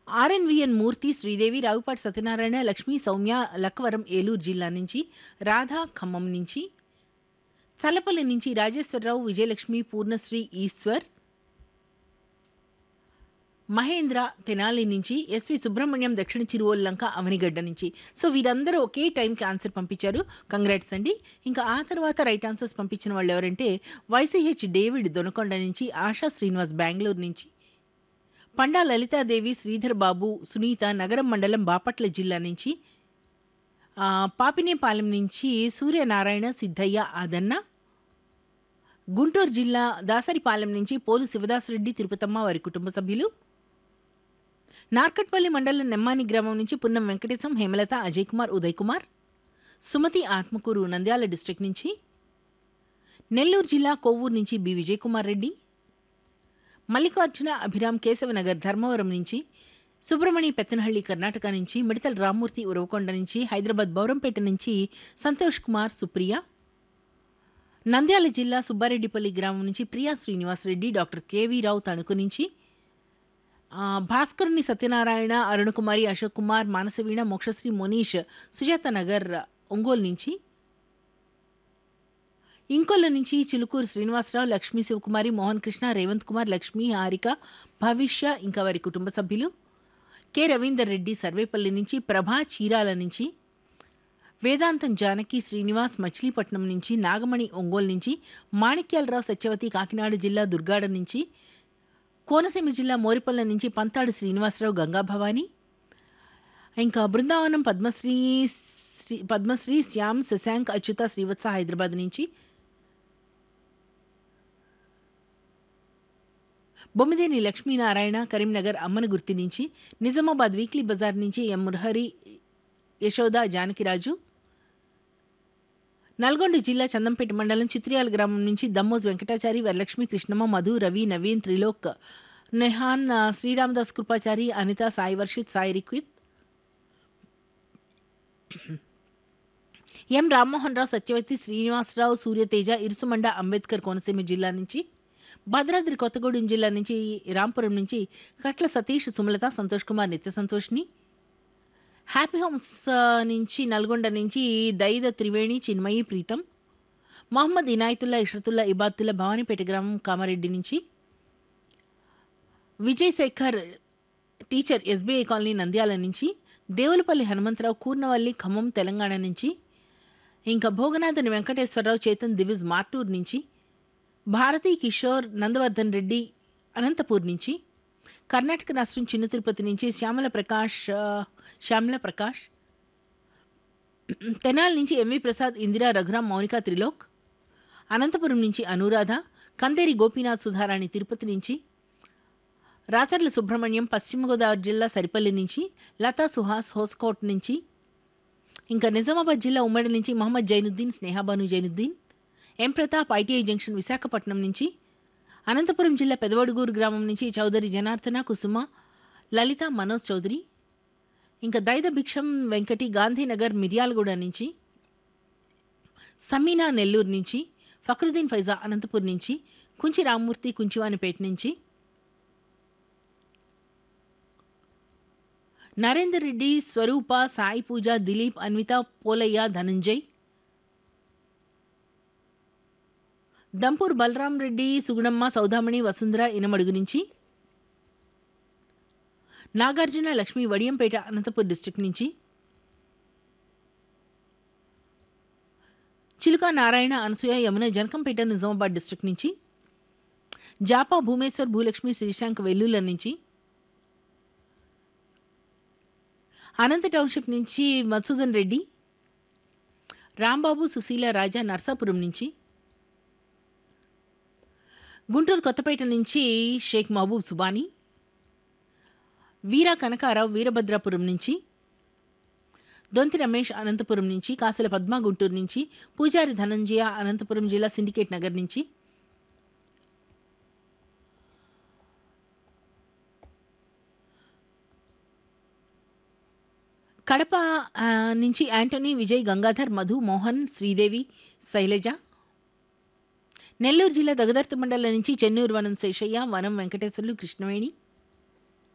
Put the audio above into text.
RNVN Murthy Sridevi Raavupati Satyanarayana Lakshmi Soumya Lakkavaram Eluru జిల్లా నుంచి రాధా ఖమ్మం నుంచి చల్లపల్లి నుంచి రాజేశ్వరరావు విజయలక్ష్మి పూర్ణశ్రీ ఈశ్వర్ మహేంద్ర తెనాలి నుంచి ఎస్వి సుబ్రహ్మణ్యం దక్షిణ చిరువల్లంక అవనిగడ్డ నుంచి సో వీరందరూ ఒకే టైంకి ఆన్సర్ పంపించారు కంగ్రాట్స్ అండి ఇంకా ఆ తర్వాత రైట్ ఆన్సర్స్ పంపించిన వాళ్ళు ఎవరంటే వైసీహెచ్ డేవిడ్ దొనకొండ నుంచి ఆశా శ్రీనివాస్ బెంగళూరు నుంచి పండా లలితాదేవి శ్రీధర్ బాబు సునీత నగరం మండలం బాపట్ల జిల్లా నుంచి ఆ, పాపినేపాలెం నుంచి సూర్యనారాయణ సిద్ధయ్య ఆదన్న గుంటూరు జిల్లా దాసరిపాలెం నుంచి పోలు శివదాసరెడ్డి తిరుపతమ్మ వారి కుటుంబ సభ్యులు నార్కట్పల్లి మండలం నెమ్మాని గ్రామం నుంచి పున్నం వెంకటేశం హేమలత అజయ్ కుమార్ ఉదయ్ కుమార్ సుమతి ఆత్మకూరు నంద్యాల డిస్ట్రిక్ట్ నుంచి నెల్లూరు జిల్లా కొవ్వూరు నుంచి బి విజయ్ కుమార్ రెడ్డి మల్లికార్జున అభిరామ్ కేశవనగర్ ధర్మవరం నుంచి సుబ్రమణి పెత్తనహళ్లి కర్ణాటక నుంచి మిడతల రామ్మూర్తి ఉరవకొండ నుంచి హైదరాబాద్ బౌరంపేట నుంచి సంతోష్ కుమార్ సుప్రియ నంద్యాల జిల్లా సుబ్బారెడ్డిపల్లి గ్రామం నుంచి ప్రియా శ్రీనివాస్ రెడ్డి డాక్టర్ కేవీ రావు తణుకు నుంచి ఆ, భాస్కరుని సత్యనారాయణ అరుణకుమారి అశోక్ కుమార్ మానసవీణ మోక్షశ్రీ మనీష్ సుజాత నగర్ ఒంగోలు నుంచి ఇంకొల్ల నుంచి చిలుకూరు శ్రీనివాసరావు లక్ష్మీ శివకుమారి మోహన్ కృష్ణ రేవంత్ కుమార్ లక్ష్మీ హారిక భవిష్య ఇంకా వారి కుటుంబ సభ్యులు కె రవీందర్ రెడ్డి సర్వేపల్లి నుంచి ప్రభా చీరాల నుంచి వేదాంతం జానకి శ్రీనివాస్ మచిలీపట్నం నుంచి నాగమణి ఒంగోలు నుంచి మాణిక్యాలరావు సత్యవతి కాకినాడ జిల్లా దుర్గాడ నుంచి కోనసీమ జిల్లా మోరిపల్ల నుంచి పంతాడు శ్రీనివాసరావు గంగాభవాని ఇంకా బృందావనం పద్మశ్రీ శ్రీ పద్మశ్రీ శ్యామ్ శశాంక్ అచ్యుత శ్రీవత్స హైదరాబాద్ నుంచి బొమ్మిదేని లక్ష్మీనారాయణ కరీంనగర్ అమ్మన గుర్తి నుంచి నిజామాబాద్ వీక్లీ బజార్ నుంచి ఎం మురహరి యశోద జానకిరాజు నల్గొండ జిల్లా చందంపేట మండలం చిత్రియాల గ్రామం నుంచి దమ్మోజ్ వెంకటాచారి వరలక్ష్మి కృష్ణమ్మ మధు రవి నవీన్ త్రిలోక్ నెహాన్ ఆ, శ్రీరామదాస్ కృపాచారి అనిత సాయి వర్షిత్ సాయి రిక్విత్ ఎం రామ్మోహన్ రావు సత్యవతి శ్రీనివాసరావు సూర్యతేజ ఇరుసుమండ అంబేద్కర్ కోనసీమ జిల్లా నుంచి భద్రాద్రి కొత్తగూడెం జిల్లా నుంచి రాంపురం నుంచి కట్ల సతీష్ సుమలత సంతోష్ కుమార్ నిత్య సంతోష్ని హ్యాపీ హోమ్స్ ఆ, నుంచి నల్గొండ నుంచి దైద త్రివేణి చిన్మయి ప్రీతం మొహమ్మద్ ఇనాయతుల్లా ఇషరతుల్లా ఇబాతుల్లా భవానీపేట గ్రామం కామారెడ్డి నుంచి Vijay Shekhar teacher SBI colony Nandyal నుంచి దేవులపల్లి హనుమంతరావు కూర్నవల్లి ఖమ్మం తెలంగాణ నుంచి ఇంకా భోగనాథన్ వెంకటేశ్వరరావు చేతన్ దివిజ్ మార్టూర్ నుంచి భారతీ కిషోర్ నందవర్ధన్ రెడ్డి అనంతపూర్ నుంచి కర్ణాటక రాష్ట్రం చిన్న తిరుపతి నుంచి శ్యామల ప్రకాష్ ఆ, శ్యామల ప్రకాష్ తెనాలి నుంచి ఎంవి ప్రసాద్ ఇందిరా రఘురాం మౌనిక త్రిలోక్ అనంతపురం నుంచి అనురాధ కందేరి గోపీనాథ్ సుధారాణి తిరుపతి నుంచి రాచర్ల సుబ్రహ్మణ్యం పశ్చిమ గోదావరి జిల్లా సరిపల్లి నుంచి లతా సుహాస్ హోస్కోట్ నుంచి ఇంకా నిజామాబాద్ జిల్లా ఉమ్మడి నుంచి Mohammed Zainuddin Snehabanu Zainuddin M Pratap ITI junction Visakhapatnam నుంచి అనంతపురం జిల్లా పెదవడుగూరు గ్రామం నుంచి చౌదరి జనార్దన కుసుమ లలిత మనోజ్ చౌదరి ఇంకా దైద భిక్షం వెంకటి గాంధీనగర్ మిర్యాలగూడ నుంచి సమీనా నెల్లూరు నుంచి ఫక్రుద్దీన్ ఫైజా అనంతపూర్ నుంచి కుంచి రామ్మూర్తి కుంచివానిపేట నుంచి నరేందర్ రెడ్డి స్వరూప సాయి పూజ దిలీప్ అన్విత పోలయ్య ధనంజయ్ దంపూర్ బలరాం రెడ్డి సుగుణమ్మ సౌదామణి వసుంధర ఇనమడుగు నుంచి నాగార్జున లక్ష్మి వడియంపేట అనంతపూర్ డిస్ట్రిక్ట్ నుంచి చిలుక నారాయణ అనసూయ యమున జనకంపేట నిజామాబాద్ డిస్ట్రిక్ట్ నుంచి జాపా భూమేశ్వర్ భూలక్ష్మి శ్రీశాంక్ వెల్లుల నుంచి అనంత టౌన్షిప్ నుంచి మధుసూదన్ రెడ్డి రాంబాబు సుశీల రాజా నర్సాపురం నుంచి గుంటూరు కొత్తపేట నుంచి షేక్ మహబూబ్ సుబానీ వీర కనకారావు వీరభద్రాపురం నుంచి దొంతి రమేష్ అనంతపురం నుంచి కాసుల పద్మ గుంటూరు నుంచి పూజారి ధనంజయ అనంతపురం జిల్లా సిండికేట్ నగర్ నుంచి కడప ఆ, నుంచి యాంటనీ విజయ్ గంగాధర్ మధు మోహన్ శ్రీదేవి శైలజ నెల్లూరు జిల్లా దగదర్తి మండలం నుంచి చెన్నూరు వనం శేషయ్య వనం వెంకటేశ్వర్లు కృష్ణవేణి